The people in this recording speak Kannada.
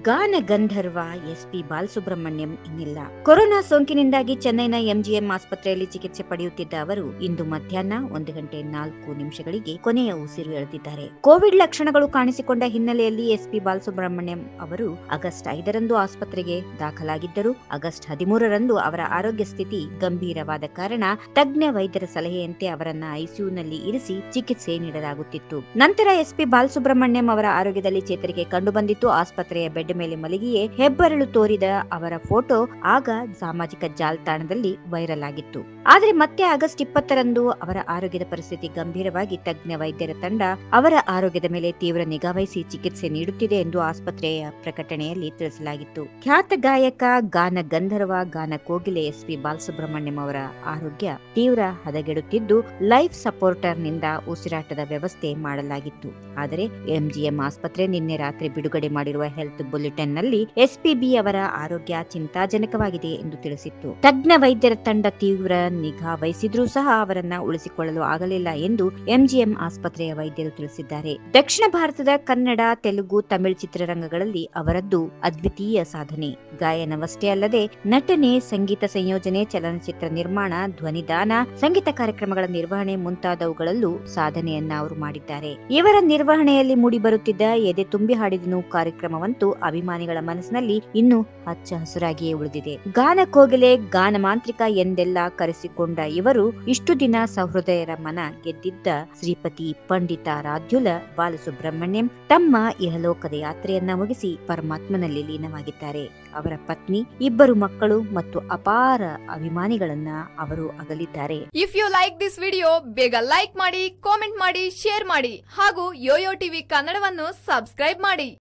ಗಾನ ಗಂಧರ್ವ ಎಸ್ ಪಿ ಬಾಲಸುಬ್ರಹ್ಮಣ್ಯಂ ಇನ್ನಿಲ್ಲ ಕೊರೋನಾ ಸೋಂಕಿನಿಂದಾಗಿ ಚೆನ್ನೈನ ಎಂಜಿಎಂ ಆಸ್ಪತ್ರೆಯಲ್ಲಿ ಚಿಕಿತ್ಸೆ ಪಡೆಯುತ್ತಿದ್ದ ಅವರು ಇಂದು ಮಧ್ಯಾಹ್ನ ಒಂದು ಗಂಟೆ ನಾಲ್ಕು ನಿಮಿಷಗಳಿಗೆ ಕೊನೆಯ ಉಸಿರು ಎಳೆದಿದ್ದಾರೆ ಕೋವಿಡ್ ಲಕ್ಷಣಗಳು ಕಾಣಿಸಿಕೊಂಡ ಹಿನ್ನೆಲೆಯಲ್ಲಿ ಎಸ್ ಪಿ ಬಾಲಸುಬ್ರಹ್ಮಣ್ಯಂ ಅವರು ಆಗಸ್ಟ್ ಐದರಂದು ಆಸ್ಪತ್ರೆಗೆ ದಾಖಲಾಗಿದ್ದರು ಆಗಸ್ಟ್ ಹದಿಮೂರರಂದು ಅವರ ಆರೋಗ್ಯ ಸ್ಥಿತಿ ಗಂಭೀರವಾದ ಕಾರಣ ತಜ್ಞ ವೈದ್ಯರ ಸಲಹೆಯಂತೆ ಅವರನ್ನ ಐಸಿಯುನಲ್ಲಿ ಇರಿಸಿ ಚಿಕಿತ್ಸೆ ನೀಡಲಾಗುತ್ತಿತ್ತು ನಂತರ ಎಸ್ಪಿ ಬಾಲಸುಬ್ರಹ್ಮಣ್ಯಂ ಅವರ ಆರೋಗ್ಯದಲ್ಲಿ ಚೇತರಿಕೆ ಕಂಡುಬಂದಿತ್ತು ಆಸ್ಪತ್ರೆಯ ಬೆಡ್ ಮೇಲೆ ಮಲಗಿಯೇ ಹೆಬ್ಬರಳು ತೋರಿದ ಅವರ ಫೋಟೋ ಆಗ ಸಾಮಾಜಿಕ ಜಾಲತಾಣದಲ್ಲಿ ವೈರಲ್ ಆಗಿತ್ತು ಆದರೆ ಮತ್ತೆ ಆಗಸ್ಟ್ ಇಪ್ಪತ್ತರಂದು ಅವರ ಆರೋಗ್ಯದ ಪರಿಸ್ಥಿತಿ ಗಂಭೀರವಾಗಿ ತಜ್ಞ ವೈದ್ಯರ ತಂಡ ಅವರ ಆರೋಗ್ಯದ ಮೇಲೆ ತೀವ್ರ ನಿಗಾವಹಿಸಿ ಚಿಕಿತ್ಸೆ ನೀಡುತ್ತಿದೆ ಎಂದು ಆಸ್ಪತ್ರೆಯ ಪ್ರಕಟಣೆಯಲ್ಲಿ ತಿಳಿಸಲಾಗಿತ್ತು ಖ್ಯಾತ ಗಾಯಕ ಗಾನ ಗಂಧರ್ವ ಗಾನ ಕೋಗಿಲೆ ಎಸ್ ಪಿ ಬಾಲಸುಬ್ರಹ್ಮಣ್ಯಂ ಅವರ ಆರೋಗ್ಯ ತೀವ್ರ ಹದಗೆಡುತ್ತಿದ್ದು ಲೈಫ್ ಸಪೋರ್ಟರ್ ನಿಂದ ಉಸಿರಾಟದ ವ್ಯವಸ್ಥೆ ಮಾಡಲಾಗಿತ್ತು ಆದರೆ ಎಂಜಿಎಂ ಆಸ್ಪತ್ರೆ ನಿನ್ನೆ ರಾತ್ರಿ ಬಿಡುಗಡೆ ಮಾಡಿರುವ ಹೆಲ್ತ್ ಬುಲೆಟಿನ್ ನಲ್ಲಿ ಎಸ್ಪಿಬಿ ಅವರ ಆರೋಗ್ಯ ಚಿಂತಾಜನಕವಾಗಿದೆ ಎಂದು ತಿಳಿಸಿತ್ತು ತಜ್ಞ ವೈದ್ಯರ ತಂಡ ತೀವ್ರ ನಿಗಾ ವಹಿಸಿದ್ರೂ ಸಹ ಅವರನ್ನ ಉಳಿಸಿಕೊಳ್ಳಲು ಆಗಲಿಲ್ಲ ಎಂದು ಎಂಜಿಎಂ ಆಸ್ಪತ್ರೆಯ ವೈದ್ಯರು ತಿಳಿಸಿದ್ದಾರೆ ದಕ್ಷಿಣ ಭಾರತದ ಕನ್ನಡ ತೆಲುಗು ತಮಿಳು ಚಿತ್ರರಂಗಗಳಲ್ಲಿ ಅವರದ್ದು ಅದ್ವಿತೀಯ ಸಾಧನೆ ಗಾಯನವಷ್ಟೇ ಅಲ್ಲದೆ ನಟನೆ ಸಂಗೀತ ಸಂಯೋಜನೆ ಚಲನಚಿತ್ರ ನಿರ್ಮಾಣ ಧ್ವನಿದಾನ ಸಂಗೀತ ಕಾರ್ಯಕ್ರಮಗಳ ನಿರ್ವಹಣೆ ಮುಂತಾದವುಗಳಲ್ಲೂ ಸಾಧನೆಯನ್ನ ಅವರು ಮಾಡಿದ್ದಾರೆ ಇವರ ನಿರ್ವಹಣೆಯಲ್ಲಿ ಮೂಡಿಬರುತ್ತಿದ್ದ ಎದೆ ತುಂಬಿ ಹಾಡಿದನು ಕಾರ್ಯಕ್ರಮವಂತೂ ಅಭಿಮಾನಿಗಳ ಮನಸ್ಸಿನಲ್ಲಿ ಇನ್ನೂ ಹಚ್ಚ ಹಸುರಾಗಿಯೇ ಉಳಿದಿದೆ ಗಾನ ಕೋಗಿಲೆ ಗಾನ ಮಾಂತ್ರಿಕ ಎಂದೆಲ್ಲ ಕರೆಸಿಕೊಂಡ ಇವರು ಇಷ್ಟು ದಿನ ಸಹೃದಯರ ಮನ ಗೆದ್ದಿದ್ದ ಶ್ರೀಪತಿ ಪಂಡಿತ ರಾಧ್ಯುಲ ಬಾಲಸುಬ್ರಹ್ಮಣ್ಯಂ ತಮ್ಮ ಇಹಲೋಕದ ಯಾತ್ರೆಯನ್ನ ಮುಗಿಸಿ ಪರಮಾತ್ಮನಲ್ಲಿ ಲೀನವಾಗಿದ್ದಾರೆ ಅವರ ಪತ್ನಿ ಇಬ್ಬರು ಮಕ್ಕಳು ಮತ್ತು ಅಪಾರ ಅಭಿಮಾನಿಗಳನ್ನ ಅವರು ಅಗಲಿದ್ದಾರೆ if you like this video ಬೇಗ ಲೈಕ್ ಮಾಡಿ ಕಾಮೆಂಟ್ ಮಾಡಿ ಶೇರ್ ಮಾಡಿ ಹಾಗೂ ಯೋಯೋ ಟಿವಿ ಕನ್ನಡವನ್ನು ಸಬ್ಸ್ಕ್ರೈಬ್ ಮಾಡಿ